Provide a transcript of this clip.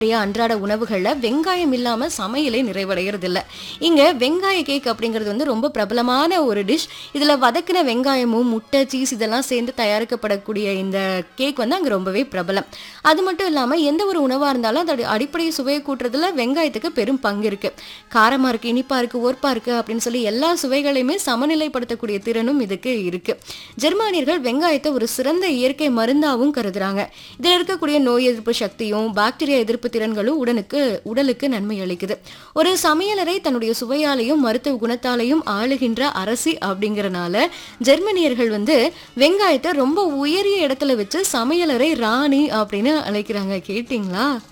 அன்றாட உணவுகள்ல வெங்காயம் இல்லாம சமையலே நிறைவடைகிறது இல்ல இங்க வெங்காய கேக் அப்படிங்கிறது வந்து ரொம்ப பிரபலமான ஒரு டிஷ் இதுல வதக்கின வெங்காயமும் முட்டை சீஸ் இதெல்லாம் சேர்ந்து தயாரிக்கப்படக்கூடிய இந்த கேக் வந்து அங்க ரொம்பவே பிரபலம் அது மட்டும் இல்லாம எந்த ஒரு உணவா இருந்தாலும் அதோட அடிப்படை சுவையை கூட்டுறதுல வெங்காயத்துக்கு பெரும் பங்கு இருக்கு காரமா இருக்கு இனிப்பா இருக்கு ஓர்ப்பா இருக்கு அப்படின்னு சொல்லி எல்லா சுவைகளையுமே சமநிலைப்படுத்தக்கூடிய திறனும் இதுக்கு இருக்கு ஜெர்மானியர்கள் வெங்காயத்தை ஒரு சிறந்த இயற்கை மருந்தாவும் கருதுறாங்க இதுல இருக்கக்கூடிய நோய் எதிர்ப்பு சக்தியும் பாக்டீரியா எதிர்ப்பு திறன்களும் உடனுக்கு உடலுக்கு நன்மை அளிக்குது ஒரு சமையலறை தன்னுடைய சுவையாலையும் மருத்துவ குணத்தாலையும் ஆளுகின்ற அரசி அப்படிங்கறனால ஜெர்மனியர்கள் வந்து வெங்காயத்தை ரொம்ப உயரிய இடத்துல வச்சு சமையலறை ராணி அப்படின்னு அழைக்கிறாங்க கேட்டிங்களா